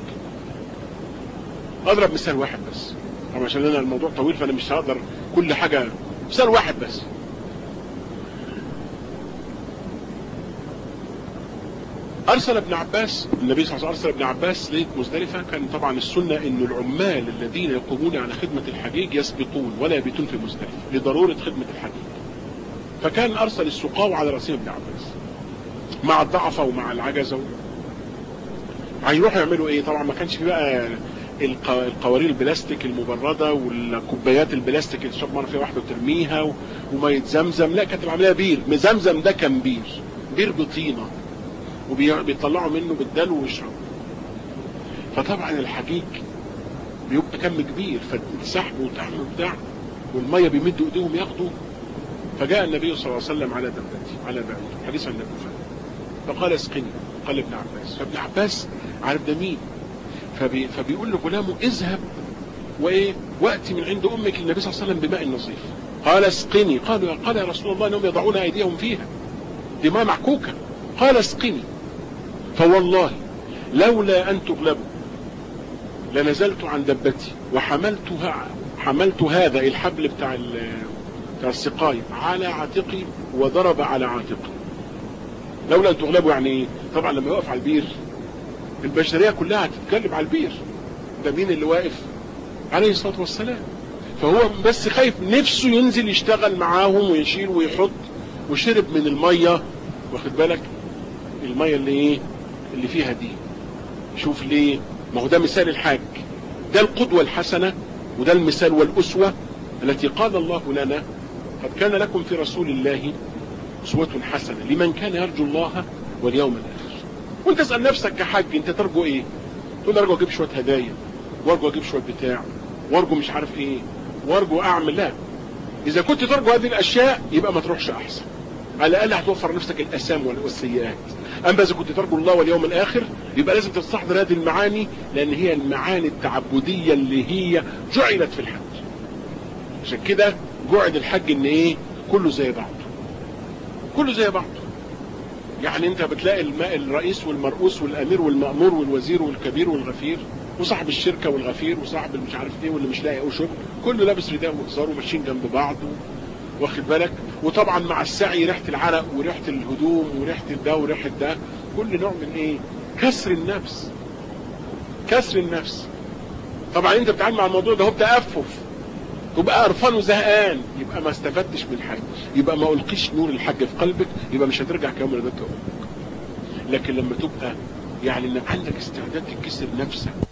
اضرب مثال واحد بس طبعا عشان انا الموضوع طويل فانا مش هقدر كل حاجه مثال واحد بس ارسل ابن عباس النبي صلى الله عليه وسلم ارسل ابن عباس ليله مزدلفه كان طبعا السنه ان العمال الذين يقومون على خدمه الحجيج يسبقون ولا يبيتون في مزدلفه لضروره خدمه الحجيج فكان ارسل السقاو على راسهم ابن عباس مع الضعفه ومع العجزه هيروحوا يعملوا ايه طبعا ما كانش في بقى القوارير البلاستيك المبرده والكوبايات البلاستيك اللي تشرب مره فيها واحده وترميها وميه زمزم لا كانت العمليه بير زمزم ده كان بير بير بطينه وبيطلعوا منه بالدلو ويشربوا فطبعا الحجيج بيبقى كم كبير فالسحب وتحمل وبتاع والميه بيمدوا ايديهم ياخدوا فجاء النبي صلى الله عليه وسلم على دبته على بعير حديث عن النبي فقال اسقني قال ابن عباس فابن عباس عارف ده مين فبي فبيقول لغلامه اذهب وايه واتي من عند امك النبي صلى الله عليه وسلم بماء نظيف قال اسقني قالوا قال يا رسول الله انهم يضعون ايديهم فيها دي ماء معكوكه قال اسقني فوالله لولا ان تغلبوا لنزلت عن دبتي وحملتها حملت هذا الحبل بتاع بتاع السقاية على عاتقي وضرب على عاتقي لولا ان تغلبوا يعني ايه طبعا لما يقف على البير البشريه كلها هتتكلم على البير ده مين اللي واقف عليه الصلاه والسلام فهو بس خايف نفسه ينزل يشتغل معاهم ويشيل ويحط وشرب من الميه واخد بالك الميه اللي ايه اللي فيها دي شوف ليه ما هو ده مثال الحاج ده القدوه الحسنه وده المثال والاسوه التي قال الله لنا قد كان لكم في رسول الله اسوه حسنه لمن كان يرجو الله واليوم الاخر وانت اسال نفسك كحاج انت ترجو ايه تقول ارجو اجيب شويه هدايا وارجو اجيب شويه بتاع وارجو مش عارف ايه وارجو اعمل لا اذا كنت ترجو هذه الاشياء يبقى ما تروحش احسن على الاقل هتوفر نفسك الاثام والسيئات اما اذا كنت ترجو الله واليوم الاخر يبقى لازم تستحضر هذه المعاني لان هي المعاني التعبديه اللي هي جعلت في الحج عشان كده جعل الحج ان ايه كله زي بعضه كله زي بعضه يعني انت بتلاقي الماء الرئيس والمرؤوس والامير والمامور والوزير والكبير والغفير وصاحب الشركه والغفير وصاحب اللي مش عارف ايه واللي مش لاقي اي شغل كله لابس رداء وازار وماشيين جنب بعض واخد بالك وطبعا مع السعي ريحه العرق وريحه الهدوم وريحه ده وريحه ده كل نوع من ايه كسر النفس كسر النفس طبعا انت بتتعامل مع الموضوع ده هو بتأفف تبقى قرفان وزهقان يبقى ما استفدتش من حاجه يبقى ما القيش نور الحج في قلبك يبقى مش هترجع كما ولدتك امك لكن لما تبقى يعني ان عندك استعداد تكسر نفسك